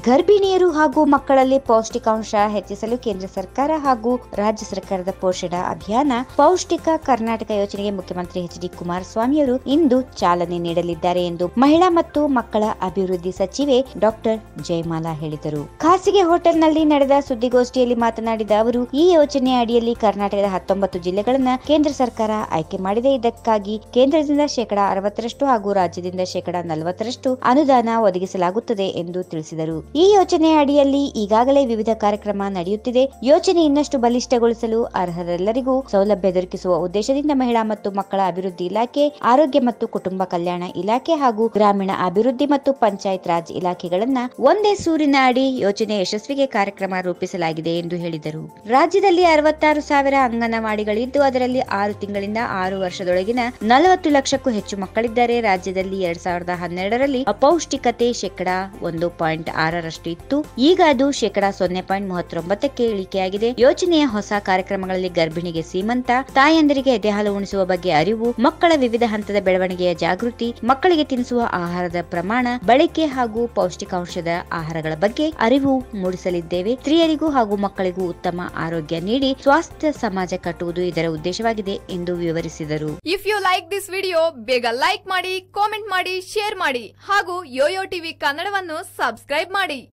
ಗರ್ಭಿಣಿಯರು ಹಾಗೂ ಮಕ್ಕಳಲ್ಲಿ ಪೌಷ್ಟಿಕಾಂಶ ಹೆಚ್ಚಿಸಲು ಕೇಂದ್ರ ಸರ್ಕಾರ ಹಾಗೂ ರಾಜ್ಯ ಸರ್ಕಾರದ ಪೋಷಣ ಅಭಿಯಾನ ಪೌಷ್ಟಿಕ ಕರ್ನಾಟಕ ಯೋಜನೆಗೆ ಮುಖ್ಯಮಂತ್ರಿ ಎಚ್ ಡಿ ಕುಮಾರಸ್ವಾಮಿಯವರು ಇಂದು ಚಾಲನೆ ನೀಡಲಿದ್ದಾರೆ ಎಂದು ಮಹಿಳಾ ಮತ್ತು ಮಕ್ಕಳ ಅಭಿವೃದ್ಧಿ ಸಚಿವೆ ಡಾಕ್ಟರ್ ಜಯಮಾಲಾ ಹೇಳಿದರು ಖಾಸಗಿ ಹೋಟೆಲ್ನಲ್ಲಿ ನಡೆದ ಸುದ್ದಿಗೋಷ್ಠಿಯಲ್ಲಿ ಮಾತನಾಡಿದ ಅವರು ಈ ಯೋಜನೆ ಅಡಿಯಲ್ಲಿ ಕರ್ನಾಟಕದ ಹತ್ತೊಂಬತ್ತು ಜಿಲ್ಲೆಗಳನ್ನ ಕೇಂದ್ರ ಸರ್ಕಾರ ಆಯ್ಕೆ ಮಾಡಿದೆ ಇದಕ್ಕಾಗಿ ಕೇಂದ್ರದಿಂದ ಶೇಕಡಾ ಅರವತ್ತರಷ್ಟು ಹಾಗೂ ರಾಜ್ಯದಿಂದ ಶೇಕಡಾ ನಲವತ್ತರಷ್ಟು ಅನುದಾನ ಒದಗಿಸಲಾಗುತ್ತದೆ ಎಂದು ತಿಳಿಸಿದರು ಈ ಯೋಜನೆ ಅಡಿಯಲ್ಲಿ ಈಗಾಗಲೇ ವಿವಿಧ ಕಾರ್ಯಕ್ರಮ ನಡೆಯುತ್ತಿದೆ ಯೋಜನೆ ಇನ್ನಷ್ಟು ಬಲಿಷ್ಠಗೊಳಿಸಲು ಅರ್ಹರೆಲ್ಲರಿಗೂ ಸೌಲಭ್ಯ ದೊರಕಿಸುವ ಉದ್ದೇಶದಿಂದ ಮಹಿಳಾ ಮತ್ತು ಮಕ್ಕಳ ಅಭಿವೃದ್ಧಿ ಇಲಾಖೆ ಆರೋಗ್ಯ ಮತ್ತು ಕುಟುಂಬ ಕಲ್ಯಾಣ ಇಲಾಖೆ ಹಾಗೂ ಗ್ರಾಮೀಣ ಅಭಿವೃದ್ಧಿ ಮತ್ತು ಪಂಚಾಯತ್ ರಾಜ್ ಇಲಾಖೆಗಳನ್ನ ಒಂದೇ ಸೂರಿನ ಅಡಿ ಯೋಜನೆ ಯಶಸ್ವಿಗೆ ಕಾರ್ಯಕ್ರಮ ರೂಪಿಸಲಾಗಿದೆ ಎಂದು ಹೇಳಿದರು ರಾಜ್ಯದಲ್ಲಿ ಅರವತ್ತಾರು ಸಾವಿರ ಅಂಗನವಾಡಿಗಳಿದ್ದು ಅದರಲ್ಲಿ ಆರು ತಿಂಗಳಿಂದ ಆರು ವರ್ಷದೊಳಗಿನ ನಲವತ್ತು ಲಕ್ಷಕ್ಕೂ ಹೆಚ್ಚು ಮಕ್ಕಳಿದ್ದಾರೆ ರಾಜ್ಯದಲ್ಲಿ ಎರಡ್ ಸಾವಿರದ ಹನ್ನೆರಡರಲ್ಲಿ ಅಪೌಷ್ಟಿಕತೆ ಶೇಕಡಾ ಒಂದು ಪಾಯಿಂಟ್ ಆರರಷ್ಟು ಇತ್ತು ಈಗ ಅದು ಶೇಕಡಾ ಸೊನ್ನೆ ಪಾಯಿಂಟ್ ಮೂವತ್ತೊಂಬತ್ತಕ್ಕೆ ಇಳಿಕೆಯಾಗಿದೆ ಯೋಜನೆಯ ಹೊಸ ಕಾರ್ಯಕ್ರಮಗಳಲ್ಲಿ ಗರ್ಭಿಣಿಗೆ ಸೀಮಂತ ತಾಯಂದಿರಿಗೆ ಎದೆಹಾಲು ಉಣಿಸುವ ಬಗ್ಗೆ ಅರಿವು ಮಕ್ಕಳ ವಿವಿಧ ಹಂತದ ಬೆಳವಣಿಗೆಯ ಜಾಗೃತಿ ಮಕ್ಕಳಿಗೆ ತಿನ್ನಿಸುವ ಆಹಾರದ ಪ್ರಮಾಣ ಬಳಕೆ ಹಾಗೂ ಪೌಷ್ಟಿಕಾಂಶದ ಆಹಾರಗಳ ಬಗ್ಗೆ ಅರಿವು ಮೂಡಿಸಲಿದ್ದೇವೆ ಸ್ತ್ರೀಯರಿಗೂ ಹಾಗೂ ಮಕ್ಕಳಿಗೂ ಉತ್ತಮ ಆರೋಗ್ಯ ನೀಡಿ ಸ್ವಾಸ್ಥ್ಯ ಸಮಾಜ ಕಟ್ಟುವುದು ಇದರ ಉದ್ದೇಶವಾಗಿದೆ ಎಂದು ವಿವರಿಸಿದರು if you like this video ಬೇಗ ಲೈಕ್ ಮಾಡಿ ಕಾಮೆಂಟ್ ಮಾಡಿ ಶೇರ್ ಮಾಡಿ ಹಾಗೂ ಯೋಯೋ ಟಿವಿ ಕನ್ನಡವನ್ನು ಸಬ್ಸ್ಕ್ರೈಬ್ ಮಾಡಿ